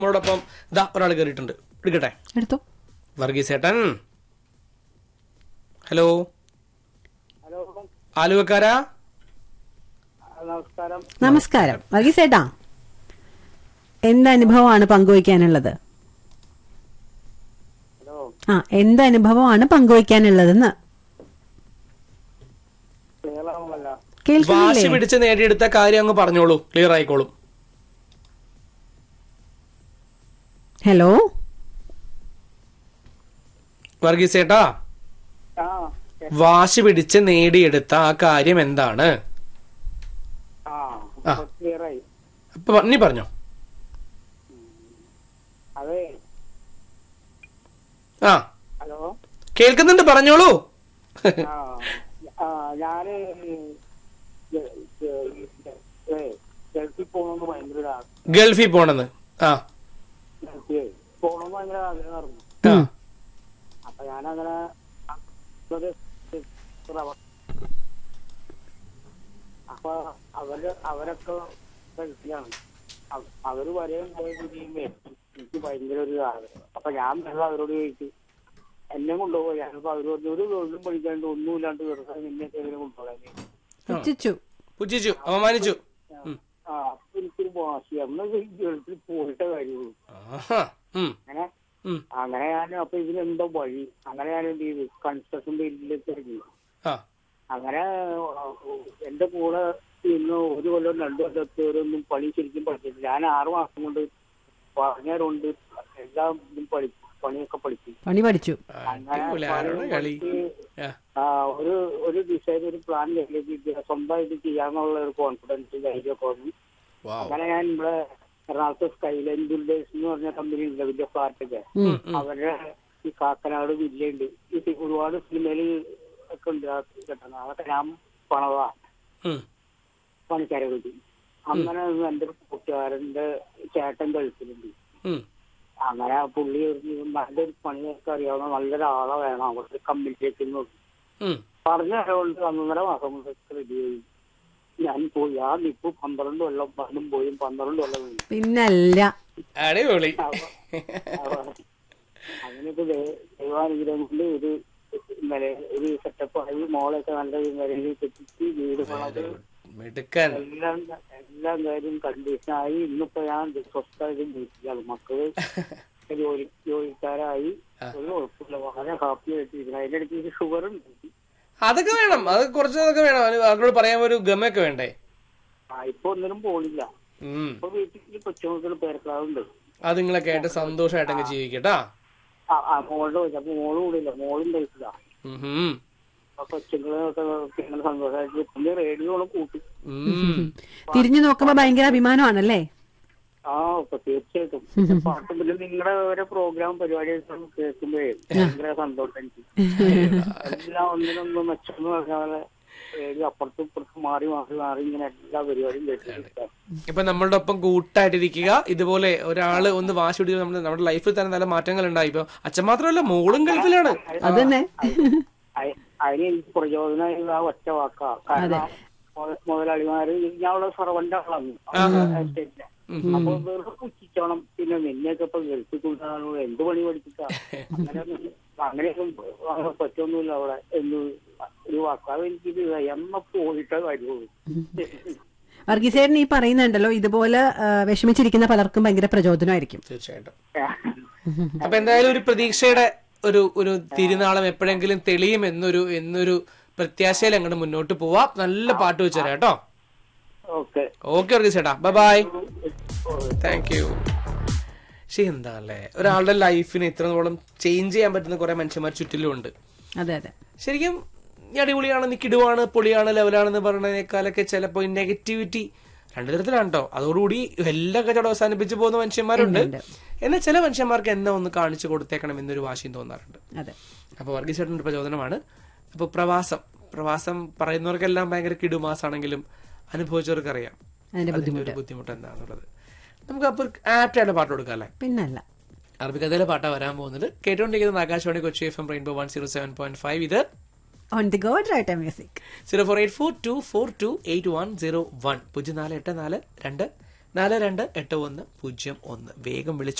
നമ്മളോടൊപ്പം ദാ ഒരാൾ കയറിയിട്ടുണ്ട് എടുക്കട്ടെ എടുത്തോ വർഗീസ് ഏട്ടൻ ഹലോ ഹലോ ആലുവക്കാരാ നമസ്കാരം നമസ്കാരം വർഗീസ് ഏട്ടാ എന്ത് അനുഭവമാണ് പങ്കുവയ്ക്കാനുള്ളത് ഹലോ ആ എന്ത് അനുഭവമാണ് പങ്കുവയ്ക്കാനുള്ളതെന്ന് ക്ലിയർ ആവുമല്ല വാശി കേൾക്കുന്നില്ലേ പിടിച്ച് നേടിയെടുത്ത കാര്യം അങ്ങ് പറഞ്ഞോളൂ ക്ലിയർ ആയിക്കോളും ഹലോ വർഗീസ് ഏട്ടാ ആ വാശി പിടിച്ച് നേടിയെടുത്ത ആ കാര്യം എന്താണ് ആ ആ. ക്ലിയർ ആയി അപ്പൊ നീ പറഞ്ഞോ അതെ ആ ഹലോ കേൾക്കുന്നുണ്ട് പറഞ്ഞോളൂ ആ ആ ഞാന് ഗ- ഗ- ഏ, ഗൾഫിൽ പോകണമെന്ന് ഭയങ്കര ഒരു ആഗ്രഹം ഗൾഫിൽ പോണെന്ന് ആ ഗൾഫിൽ പോകണമെന്ന് ഭയങ്കര ആഗ്രഹമായിരുന്നു ആ. അപ്പൊ ഞാനങ്ങനെ ഒരു റവ- അപ്പൊ അവര് അവരൊക്കെ ഗൾഫിലാണ് അവ- അവര് വരെയും പോയി കഴിയുമ്പോ എനിക്ക് ഭയങ്കര ഒരു ആഗ്രഹം അപ്പൊ ഞാൻ വെള്ളം അവരോട് ചോദിച്ചു എന്നെ കൊണ്ടുപോകുക ഞാനിപ്പോ അവരോട് ഒരു തൊഴിലും പഠിക്കാണ്ട് ഒന്നുമില്ലാണ്ട് വെറുതെ നിന്നെ എങ്ങനെ കൊണ്ടുപോകാൻ പുച്ഛിച്ചു പുച്ഛിച്ചു അപമാനിച്ചു ഉം. ആ അപ്പൊ എനിക്കൊരു വാശി അന്ന് ഗൾഫിൽ പോയിട്ടേ കാര്യമുള്ളൂ ആഹാ. ഉം. അങ്ങനെ ഉം. അങ്ങനെ ഞാൻ അപ്പൊ ഇതിനെന്തോ വഴി അങ്ങനെ ഞാൻ എന്ത് ചെയ്തു കൺസ്ട്രക്ഷൻ ഫീൽഡിലേക്ക് ഇറങ്ങി ആ അങ്ങനെ ആ, എന്റെ കൂടെ ഇന്ന് ഒരു കൊല്ലം രണ്ടു കൊല്ലത്തേരൊന്നും പണി ശരിക്കും പഠിച്ചിട്ടില്ല ഞാൻ ആറു മാസം കൊണ്ട് പറഞ്ഞുകൊണ്ട് എല്ലാം ഇതും പഠിച്ചു പണിയൊക്കെ പഠിച്ചു പണി പഠിച്ചു അങ്ങനെ അടിപൊളി ആരാണ് പണി കളി പഠിച്ച് ആ. ആ, ഒരു ഒരു ഡിസൈൻ ഒരു പ്ലാൻ കയ്യിലേക്ക് സ്വന്തമായിട്ട് ചെയ്യാന്നുള്ള ഒരു കോൺഫിഡൻസ് ധൈര്യമൊക്കെ വന്നു വാവ്. അങ്ങനെ ഞാൻ ഇവിടെ എറണാകുളത്ത് സ്കൈലൈൻ ബിൽഡേഴ്സ് എന്ന് പറഞ്ഞ കമ്പനി ഉണ്ട് വലിയ ഫ്ലാറ്റൊക്കെ ഉം. അവരുടെ ഈ കാക്കനാട് വില്ലയുണ്ട് ഈ ഒരുപാട് സിനിമയിൽ ഒക്കെ ഉണ്ട് ആ കിട്ടുന്നത് അതൊക്കെ ഞാൻ പണതാ ഉം. പണിക്കാരെ കിട്ടി അങ്ങനെ എന്റെ ഒരു കൂട്ടുകാരന്റെ ചേട്ടൻ ഗൾഫിലുണ്ട് ഉം. അങ്ങനെ പുള്ളി ഒരു നല്ലൊരു പണിയൊക്കെ അറിയാവുന്ന നല്ലൊരാളെ വേണം അവിടെ കമ്പനിയിലേക്ക് എന്ന് പറഞ്ഞു. ഉം. പറഞ്ഞ കൊണ്ട് ഒന്നൊന്നര മാസം കൊണ്ട് റെഡി ആയി ഞാൻ പോയി ആ നിപ്പ് പന്ത്രണ്ട് കൊല്ലം പണ്ടും പോയും പന്ത്രണ്ട് കൊല്ലം പോയി പിന്നല്ല അടിപൊളി അങ്ങനെയൊക്കെ ദൈ- ദൈവാനുഗ്രഹം കൊണ്ട് ഒരു ഇന്നലെ ഒരു സെറ്റപ്പ് ആയി മോളൊക്കെ നല്ല നിലയിൽ കെട്ടിച്ച് വീട് പണത് മിടുക്കൻ എല്ലാം എല്ലാം കാര്യം കണ്ടീഷനായി ഇന്നിപ്പോ ഞാൻ സ്വസ്ഥമായിട്ട് ജീവിക്കുകയാണ് മക്കള് ജോലി ജോലിക്കാരായി ഒരു കുഴപ്പമില്ല വളരെ ഹാപ്പി ആയിട്ടിരിക്കണം അതിന്റെ ഇടയ്ക്ക് എനിക്ക് ഷുഗർ ഉണ്ട് അതൊക്കെ വേണം അത് കുറച്ചതൊക്കെ വേണം അതിന് അവരോട് പറയാൻ ഒരു ഗമയൊക്കെ വേണ്ടേ ആ ഇപ്പൊ ഒന്നിനും പോണില്ല ഉം ഇപ്പൊ വീട്ടിൽ കൊച്ചുമക്കൾ പേരക്കാവുണ്ട് അത് നിങ്ങളൊക്കെ ആയിട്ട് സന്തോഷമായിട്ട് അങ്ങ് ജീവിക്കട്ടാ ആ ആ മോളുടെ ചോദിച്ചു അപ്പൊ മോള് കൂടില്ല മോളും കഴിച്ചില്ല ഉം ഹും. അപ്പൊ കൊച്ചുങ്ങളൊക്കെ ഇങ്ങനെ സന്തോഷമായിട്ട് പിന്നെ റേഡിയോ കൂട്ടി ഉം. തിരിഞ്ഞു നോക്കുമ്പോ ഭയങ്കര അഭിമാനമാണല്ലേ ആ ഇപ്പൊ തീർച്ചയായിട്ടും പാട്ട് പിന്നെ നിങ്ങളുടെ ഓരോ പ്രോഗ്രാം പരിപാടികളൊക്കെ കേൾക്കുമ്പോഴേ ഭയങ്കര സന്തോഷം എനിക്ക് എല്ലാം ഒന്നിനൊന്നും മെച്ചം പറഞ്ഞാല് റേഡിയോ അപ്പുറത്തും ഇപ്പുറത്തും മാറി മാറി മാറി ഇങ്ങനെ എല്ലാ പരിപാടിയും കേട്ടിരിക്കാം ഇപ്പൊ നമ്മളുടെ ഒപ്പം കൂട്ടായിട്ടിരിക്കുക ഇതുപോലെ ഒരാള് ഒന്ന് വാശി പിടിച്ച് നമ്മുടെ നമ്മുടെ ലൈഫിൽ തന്നെ നല്ല മാറ്റങ്ങൾ ഉണ്ടായി ഇപ്പൊ അച്ഛൻ മാത്രമല്ല മോളും ഗൾഫിലാണ് അതന്നെ അയ- അതിന് എനിക്ക് പ്രചോദനം ആ ഒറ്റ വാക്കാ കാരണം മുത- മുതലാളിമാര് ഞാനുള്ള സർവന്റെ ആളാണ് എസ്റ്റേറ്റിലെ അപ്പൊ വെറുതെ പുച്ഛിച്ചോണം പിന്നെ നിന്നെയൊക്കെ ഇപ്പൊ ഗൾഫിൽ കൊണ്ടുപോകാനുള്ള എന്ത് പണി പഠിപ്പിക്കാ അങ്ങനെയൊന്നും അങ്ങനെയൊന്നും അങ്ങനെ പറ്റൊന്നുമില്ല അവിടെ എന്ന് ഒരു വാക്കാവ് എനിക്ക് എമ്മ പോയിട്ടേ കാര്യമുള്ളൂ വർഗീസേട്ടൻ ഈ പറയുന്നുണ്ടല്ലോ ഇതുപോലെ ആ, വിഷമിച്ചിരിക്കുന്ന പലർക്കും ഭയങ്കര പ്രചോദനമായിരിക്കും തീർച്ചയായിട്ടും അപ്പൊ എന്തായാലും ഒരു പ്രതീക്ഷയുടെ ഒരു ഒരു തിരുനാളം എപ്പോഴെങ്കിലും തെളിയും എന്നൊരു എന്നൊരു പ്രത്യാശയിൽ അങ്ങോട്ട് മുന്നോട്ട് പോവാം നല്ല പാട്ട് വെച്ചുതരാം കേട്ടോ ഓക്കെ ഓക്കെ വർഗീസ് ചേട്ടാ ബൈ ബൈ താങ്ക് യു പക്ഷെ എന്താ അല്ലേ ഒരാളുടെ ലൈഫിന് ഇത്രത്തോളം ചേഞ്ച് ചെയ്യാൻ പറ്റുന്ന കുറെ മനുഷ്യന്മാർ ചുറ്റിലുമുണ്ട് അതെ അതെ ശരിക്കും ഈ അടിപൊളിയാണ് നീ കിടുവാണ് പൊളിയാണ് ലെവലാണെന്ന് പറയുന്നതിനേക്കാളൊക്കെ ചിലപ്പോൾ നെഗറ്റിവിറ്റി രണ്ടു തരത്തിലാണ് കേട്ടോ അതോടുകൂടി എല്ലാ കച്ചവടം അവസാനിപ്പിച്ച് പോകുന്ന മനുഷ്യന്മാരുണ്ട് എന്നാൽ ചില മനുഷ്യന്മാർക്ക് എന്നാ ഒന്ന് കാണിച്ചു കൊടുത്തേക്കണം എന്നൊരു വാശിയും തോന്നാറുണ്ട് അതെ അപ്പോൾ വർഗീസ് ചേട്ടൻ്റെ പ്രചോദനമാണ് അപ്പോൾ പ്രവാസം പ്രവാസം പറയുന്നവർക്കെല്ലാം ഭയങ്കര കിടുമാസാണെങ്കിലും അനുഭവിച്ചവർക്കറിയാം അതിന്റെ അതിന്റെ ഒരു ബുദ്ധിമുട്ട് എന്താണെന്നുള്ളത് നമുക്ക് അപ്പോൾ ആപ്റ്റായിട്ട് പാട്ട് കൊടുക്കാം അല്ലേ പിന്നല്ല അറബിക്കഥയിലെ പാട്ടാ വരാൻ പോകുന്നത് കേട്ടുകൊണ്ടിരിക്കുന്നത് Akashvani Kochi F M Rainbow one zero seven point five ഇത് on the god right music zero four eight four two four two eight one zero one പൂജ്യം നാല് എട്ട് നാല് രണ്ട് നാല് രണ്ട് എട്ട് ഒന്ന് പൂജ്യം ഒന്ന് വേഗം വിളിച്ചു